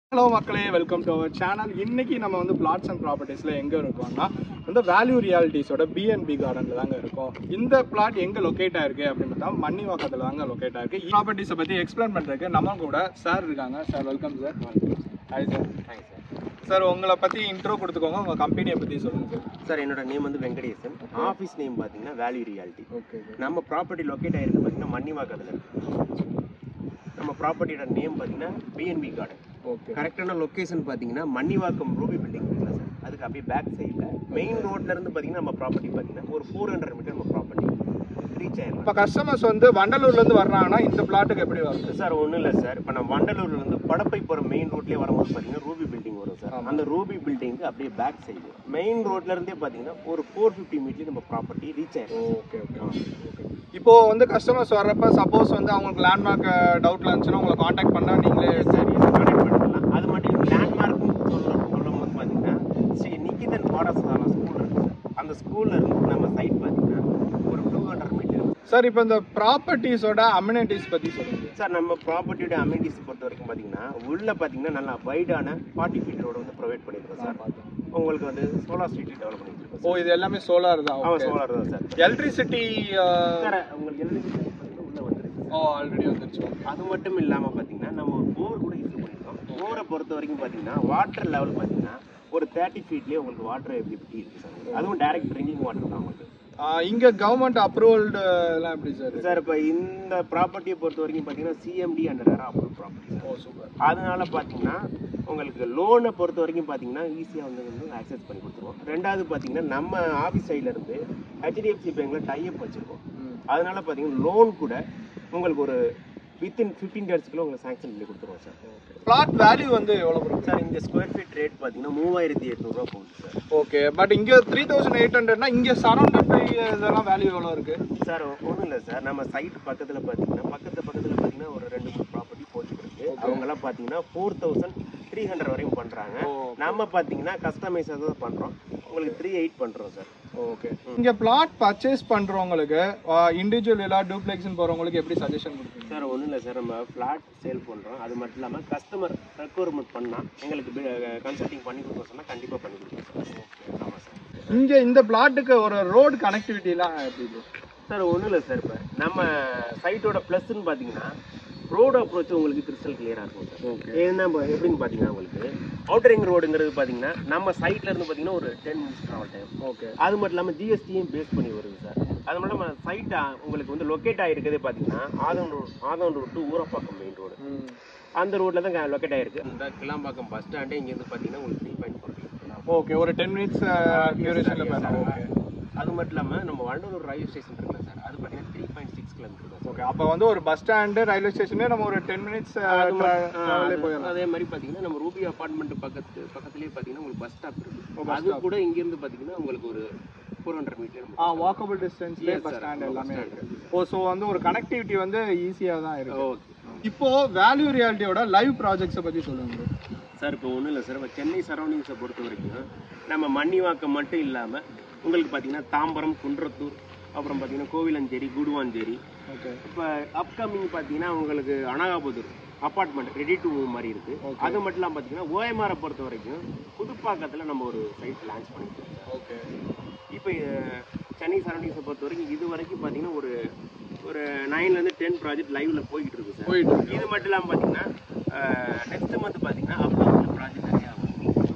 Hello மக்களே welcome to our channel இன்னைக்கு நம்ம வந்து பிளாட்ஸ் அண்ட் ப்ராப்பர்ட்டிஸில் எங்கே இருக்கோம்னா வந்து வேல்யூ ரியாலிட்டிஸோட பிஎன்பி கார்டனில் தாங்க இருக்கோம் இந்த பிளாட் எங்கே லொக்கேட் ஆயிருக்கு அப்படின்னு பார்த்தா மன்னிவாக்கத்தில் தாங்க லொக்கேட் ஆயிருக்கு ப்ராப்பர்ட்டிஸை பற்றி எக்ஸ்பிளைன் பண்ணுறதுக்கு நம்ம கூட சார் இருக்காங்க sir welcome sir hi sir hi sir sir உங்களை பற்றி இன்ட்ரோ கொடுத்துக்கோங்க உங்கள் கம்பெனியை பற்றி சொல்லுங்கள் சார் சார் என்னோட நேம் வந்து வெங்கடேசன் ஆஃபீஸ் நேம் பார்த்தீங்கன்னா வேல்யூ ரியாலிட்டி ஓகே நம்ம ப்ராப்பர்ட்டி லொக்கேட் ஆயிருக்கு பார்த்தீங்கன்னா மன்னிவாக்கத்தில் இருக்கு நம்ம ப்ராப்பர்ட்டியோட நேம் பார்த்தீங்கன்னா பிஎன்பி கார்டன் ஓகே கரெக்டான லொக்கேஷன் பார்த்தீங்கன்னா மன்னிவாக்கம் ரூபி பில்டிங் இருக்குல்ல சார் அதுக்கு அப்படியே பேக் சைடில் மெயின் ரோட்ல இருந்து பார்த்தீங்கன்னா நம்ம ப்ராப்பர்ட்டி பார்த்தீங்கன்னா ஒரு ஃபோர் ஹண்ட்ரட் மீட்டர் நம்ம ப்ராப்பர்ட்டி ரீச் ஆயிடலாம் இப்போ கஸ்டமர்ஸ் வந்து வண்டலூர்லேருந்து வர்றாங்கன்னா இந்த பிளாட்டுக்கு எப்படி வருது சார் ஒன்றும் இல்லை சார் இப்போ நம்ம வண்டலூர்ல இருந்து படப்பை போகிற மெயின் ரோட்லேயே வரும்போது பார்த்தீங்கன்னா ரூபி பில்டிங் வரும் சார் ஆமா. அந்த ரூபி பில்டிங்க்கு அப்படியே பேக் சைடு மெயின் ரோட்ல இருந்தே பார்த்தீங்கன்னா ஒரு ஃபோர் ஃபிஃப்டி மீட்டர்லேயே நம்ம ப்ராப்பர்ட்டி ரீச் ஆயிடும் ஓகே ஓகே இப்போ வந்து கஸ்டமர்ஸ் வர்றப்ப சப்போஸ் வந்து அவங்களுக்கு லேண்ட்மார்க் டவுட்ல இருந்துச்சுன்னா உங்களை காண்டாக்ட் பண்ணா நீங்களே சரி கனெக்ட் பண்ணிக்கலாம் அது மட்டும் லேண்ட்மார்க்னு சொல்ல சொல்லும் போது பார்த்தீங்கன்னா ஸ்ரீ நிகிதன் பாடசாலா ஸ்கூல் இருக்கு சார் அந்த ஸ்கூல்ல இருந்து நம்ம சைட் பார்த்தீங்கன்னா ஒரு டூ ஹண்ட்ரட் மீட்டர் சார் இப்போ இந்த ப்ராப்பர்ட்டிஸோட அம்யூனிட்டிஸ் பத்தி சொல்லுங்க சார் நம்ம ப்ராப்பர்ட்டியோட அமெனிட்டிஸ் பொறுத்த வரைக்கும் பார்த்தீங்கன்னா உள்ள பார்த்தீங்கன்னா நல்லா வைடான ஃபார்ட்டி ஃபீட் ரோடு வந்து ப்ரொவைட் பண்ணியிருக்கோம் சார் உங்களுக்கு வந்து சோலார் ஸ்ட்ரீட் டெவலப் பண்ணியிருக்கோம் ஓ இது எல்லாமே சோலார் தான் ஆமாம் சோலார் தான் சார் எலக்ட்ரிசிட்டி சார் உங்களுக்கு எலக்ட்ரிசிட்டி உள்ள வந்துருக்கு ஓ ஆல்ரெடி வந்துருச்சு அது மட்டும் இல்லாமல் பார்த்தீங்கன்னா நம்ம ஒரு போர் கூட யூஸ் பண்ணியிருக்கோம் போரை பொறுத்த வரைக்கும் பார்த்தீங்கன்னா வாட்டர் லெவல் பார்த்தீங்கன்னா ஒரு தேர்ட்டி ஃபீட்லேயே உங்களுக்கு வாட்டர் எபிலிட்டி இருக்குது சார் அதுவும் டைரக்ட் ட்ரிங்கிங் வாட்டர் தான் உங்களுக்கு இங்க கவர்மெண்ட் அப்ரூவல்டு எல்லாம் எப்படி சார் சார் இப்போ இந்த ப்ராப்பர்ட்டியை பொறுத்த வரைக்கும் பார்த்தீங்கன்னா CMD and RERA approve property ஓ சூப்பர் அதனால பார்த்தீங்கன்னா உங்களுக்கு லோனை பொறுத்த வரைக்கும் பார்த்தீங்கன்னா ஈஸியாக வந்து வந்து ஆக்சஸ் பண்ணி கொடுத்துருவோம் ரெண்டாவது பார்த்தீங்கன்னா நம்ம ஆஃபீஸ் சைடில் இருந்து ஹெச்டிஎஃப்சி பேங்க்கில் டைப் வச்சுருக்கோம் அதனால பார்த்தீங்கன்னா லோன் கூட உங்களுக்கு ஒரு வித்தின் ஃபிஃப்டீன் டேஸ்க்குள்ள உங்களுக்கு சாங்ஷன் பண்ணி கொடுத்துருவோம் சார் பிளாட் வேல்யூ வந்து எவ்வளோ ப்ரோ சார் இந்த ஸ்கொயர் ஃபீட் ரேட் பார்த்தீங்கன்னா மூவாயிரத்தி எட்நூறுரூவா போகுது சார் ஓகே பட் இங்க த்ரீ தௌசண்ட் எயிட் ஹண்ட்ரட்னா இங்க சரௌண்டட் பை இதெல்லாம் வேல்யூ எவ்வளோ இருக்கு சார் ஒன்றும் இல்லை சார் நம்ம சைட் பக்கத்தில் பார்த்தீங்கன்னா பக்கத்து பக்கத்தில் பார்த்தீங்கன்னா ஒரு ரெண்டு மூணு ப்ராப்பர்ட்டி போயிட்டு இருக்கு அவங்கெல்லாம் பார்த்தீங்கன்னா ஃபோர் தௌசண்ட் த்ரீ ஹண்ட்ரட் வரையும் பண்ணுறாங்க ஓ நம்ம பார்த்தீங்கன்னா கஸ்டமைஸாக தான் பண்ணுறோம் உங்களுக்கு த்ரீ எயிட் பண்ணுறோம் சார் ஓகே இங்க பிளாட் பர்ச்சேஸ் பண்றவங்களுக்கு இண்டிவிஜுவல் இல்லா டூப்ளெக்ஸ்னு போறவங்களுக்கு எப்படி சஜஷன் கொடுப்பீங்க சார் ஒன்றும் இல்லை சார் நம்ம ஃப்ளாட் சேல் பண்ணுறோம் அது மட்டும் இல்லாமல் கஸ்டமர் ரெக்வயர்மெண்ட் பண்ணால் எங்களுக்கு கன்சல்டிங் பண்ணி கொடுக்க சொன்னால் கண்டிப்பாக பண்ணி கொடுப்போம் சார் ஆமாம் சார் இங்க இந்த பிளாட்டுக்கு ஒரு ரோடு கனெக்டிவிட்டிலாம் எப்படி bro? சார் ஒன்றும் இல்லை சார் இப்போ நம்ம சைட்டோட ப்ளஸ்ன்னு பார்த்தீங்கன்னா ரோடு அப்ரோச் உங்களுக்கு கிறிஸ்டல் கிளியராக இருக்கும் சார் ஓகே ஏன்னா இப்போ எப்படின்னு பார்த்தீங்கன்னா உங்களுக்கு அவுட்டரிங் ரோடுங்கிறது பார்த்தீங்கன்னா நம்ம சைட்ல இருந்து பார்த்தீங்கன்னா ஒரு ten minutes travel time okay அது மட்டும் இல்லாமல் ஜிஎஸ்டியும் பேஸ் பண்ணி வருது சார் அது மட்டும் இல்லாமல் சைட் உங்களுக்கு வந்து லொக்கேட் ஆகிருக்கிறதே பார்த்தீங்கன்னா Adam road Adam road to Urapakkam main road அந்த ரோட்டில் தான் லொக்கேட் ஆகிருக்கு இந்த கிளாம்பாக்கம் பஸ் ஸ்டாண்டே இங்கேருந்து பார்த்தீங்கன்னா உங்களுக்கு த்ரீ பாயிண்ட் ஃபோர் ஓகே ஒரு டென் மினிட்ஸ் டியூரேஷன்ல பண்ணலாம் ஓகே அது மட்டும் இல்லாமல் நம்ம வண்டலூர் ரயில்வே ஸ்டேஷன் இருக்குல்ல சார் அது பார்த்தீங்கன்னா த்ரீ பாயிண்ட் சிக்ஸ் கிலோமீட்டர் தான் ஓகே அப்போ வந்து ஒரு பஸ் ஸ்டாண்டு ரயில்வே ஸ்டேஷனே நம்ம ஒரு டென் மினிட்ஸ் அது மட்- ஆ, ட்ராவலே அது- போயிடலாம் அதே மாதிரி பார்த்தீங்கன்னா நம்ம ரூபி அபார்ட்மெண்ட் பக்கத்து பக்கத்துலேயே பார்த்தீங்கன்னா உங்களுக்கு பஸ் ஸ்டாப் ஓ, இருக்கு bus அது கூட இங்கேருந்து பார்த்தீங்கன்னா உங்களுக்கு ஒரு four hundred meter ah walkable டிஸ்டன்ஸ்லேயே Yes, bus sir. Stand bus எல்லாமே stand இருக்கு ஓ ஸோ வந்து ஒரு கனெக்டிவிட்டி வந்து ஈஸியாக தான் இருக்கு ஓகே இப்போ வேல்யூ ரியாலிட்டியோட லைவ் ப்ராஜெக்ட்ஸை பற்றி சொல்லுங்க bro. சார் இப்போ ஒன்றும் இல்லை சார் இப்போ சென்னை சரௌண்டிங்ஸை பொறுத்த வரைக்கும் நம்ம மன்னிவாக்கம் மட்டும் இல்லாமல் உங்களுக்கு பார்த்தீங்கன்னா தாம்பரம் குன்றத்தூர் அப்புறம் பார்த்தீங்கன்னா கோவிலஞ்சேரி குடுவாஞ்சேரி ஓகே இப்போ அப்கமிங் பார்த்தீங்கன்னா உங்களுக்கு Anakaputhur apartment ready to move மாதிரி இருக்கு Okay. அது மட்டும் இல்லாமல் பார்த்தீங்கன்னா ஓஎம்ஆரை பொறுத்த வரைக்கும் புதுப்பாக்கத்தில் நம்ம ஒரு சைட் லான்ச் பண்ணியிருக்கோம் ஓகே இப்போ அஹ், சென்னை சரௌண்டிங்ஸை பொறுத்த வரைக்கும் இது வரைக்கும் பார்த்தீங்கன்னா ஒரு ஒரு நைன்லேருந்து டென் ப்ராஜெக்ட் லைவ்ல போய்கிட்டு இருக்கு சார் போயிட்டு இருக்கு. இது மட்டும் இல்லாமல் பார்த்தீங்கன்னா நெக்ஸ்ட் மந்த் பார்த்தீங்கன்னா அப்கமிங் ப்ராஜெக்ட் நிறையா வரும்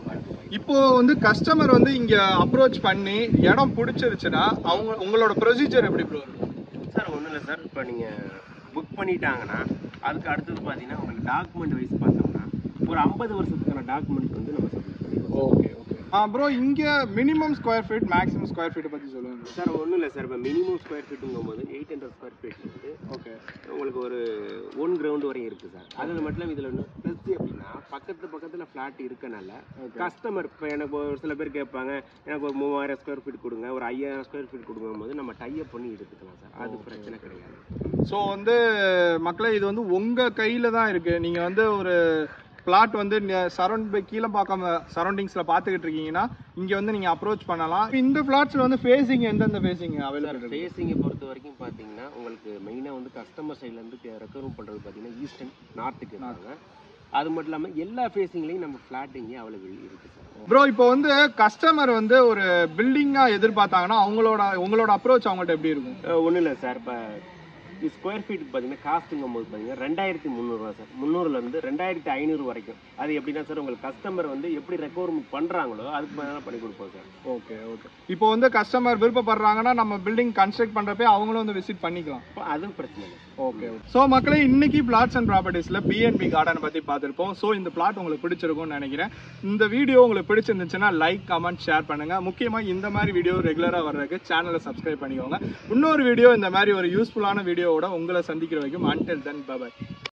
இப்போ வந்து கஸ்டமர் வந்து இங்க அப்ரோச் பண்ணி இடம் பிடிச்சிருச்சுன்னா அவங்க உங்களோட ப்ரொசீஜர் எப்படி ப்ரோ சார் ஒன்றும் இல்லை சார் இப்போ நீங்கள் புக் பண்ணிட்டாங்கன்னா அதுக்கு அடுத்தது பார்த்தீங்கன்னா உங்களுக்கு டாக்குமெண்ட் வைஸ் பார்த்தோம்னா ஒரு ஐம்பது வருஷத்துக்கான டாக்குமெண்ட் வந்து நம்ம சப்மிட் பண்ணிடுவோம் ஓகே ஓகே ஆ ப்ரோ இங்க minimum square feet maximum square feet பத்தி சொல்லுங்க bro. சார் ஒன்றும் இல்லை சார் இப்போ மினிமம் ஸ்கொயர் ஃபீட்டுங்கும் போது எயிட் ஹண்ட்ரட் ஸ்கொயர் ஃபீட் வந்து ஓகே உங்களுக்கு ஒரு ஒன் கிரவுண்ட் வரையும் இருக்குது சார் அது மட்டும் இல்லாமல் இதில் ஒன்று ப்ளஸ் எப்படின்னா பக்கத்து பக்கத்தில் ஃப்ளாட் இருக்கனால Okay. கஸ்டமர் இப்போ எனக்கு ஒரு சில பேர் கேட்பாங்க எனக்கு ஒரு மூவாயிரம் ஸ்கொயர் ஃபீட் கொடுங்க ஒரு ஐயாயிரம் ஸ்கொயர் ஃபீட் கொடுங்கும் போது நம்ம டைப் பண்ணி எடுத்துக்கலாம் சார் அது பிரச்சனை கிடையாது ஸோ வந்து மக்களே இது வந்து உங்க கையில தான் இருக்கு நீங்க வந்து ஒரு பிளாட் வந்து சரௌண்ட் பை கீழே பார்க்காம சரௌண்டிங்ஸ்ல பார்த்துக்கிட்டு இருக்கீங்கன்னா இங்க வந்து நீங்க அப்ரோச் பண்ணலாம் இந்த பிளாட்ஸ்ல வந்து ஃபேஸிங் எந்தெந்த ஃபேஸிங் அவைலபிள் இருக்கு ஃபேஸிங்கை பொறுத்த வரைக்கும் பார்த்தீங்கன்னா உங்களுக்கு மெயினாக வந்து கஸ்டமர் சைட்லேருந்து ரெக்கவர் பண்ணுறது பார்த்தீங்கன்னா ஈஸ்டர்ன் நார்த்துக்கு இருக்காங்க அது மட்டும் இல்லாமல் எல்லா ஃபேஸிங்லேயும் நம்ம ஃப்ளாட் இங்கே அவைலபிள் இருக்குது சார் ப்ரோ இப்போ வந்து கஸ்டமர் வந்து ஒரு பில்டிங்கா எதிர்பார்த்தாங்கன்னா அவங்களோட உங்களோட அப்ரோச் அவங்கள்ட்ட எப்படி இருக்கும் ஒன்றும் இல்லை சார் இப்போ ஸ்கொயர் ஃபீட்டுக்கு பார்த்தீங்கன்னா காஸ்ட்டுங்கும் போது பார்த்தீங்கன்னா ரெண்டாயிரத்தி முந்நூறுரூவா சார் முந்நூறுலேருந்து ரெண்டாயிரத்தி ஐநூறு வரைக்கும் அது எப்படின்னா சார் உங்களுக்கு கஸ்டமர் வந்து எப்படி ரெக்குவயர்மெண்ட் பண்ணுறாங்களோ அதுக்கு மேலே பண்ணி கொடுப்போம் சார் ஓகே ஓகே இப்போ வந்து கஸ்டமர் விருப்பப்படுறாங்கன்னா நம்ம பில்டிங் கன்ஸ்ட்ரக்ட் பண்றப்ப அவங்களும் வந்து விசிட் பண்ணிக்கலாம் இப்போ அதுவும் பிரச்சனை இல்லை ஓகே ஸோ மக்களே இன்னைக்கு பிளாட்ஸ் அண்ட் ப்ராப்பர்ட்டிஸ்ல பிஎன்பி கார்டன் பத்தி பார்த்திருப்போம் ஸோ இந்த பிளாட் உங்களுக்கு பிடிச்சிருக்கும்னு நினைக்கிறேன் இந்த வீடியோ உங்களுக்கு பிடிச்சிருந்துச்சுன்னா லைக் கமெண்ட் ஷேர் பண்ணுங்க முக்கியமா இந்த மாதிரி வீடியோ ரெகுலரா வர்றதுக்கு சேனலை சப்ஸ்கிரைப் பண்ணிக்கோங்க இன்னொரு வீடியோ இந்த மாதிரி ஒரு யூஸ்ஃபுல்லான வீடியோவோட உங்களை சந்திக்கிற வரைக்கும் அன்டில் தென் பபாய்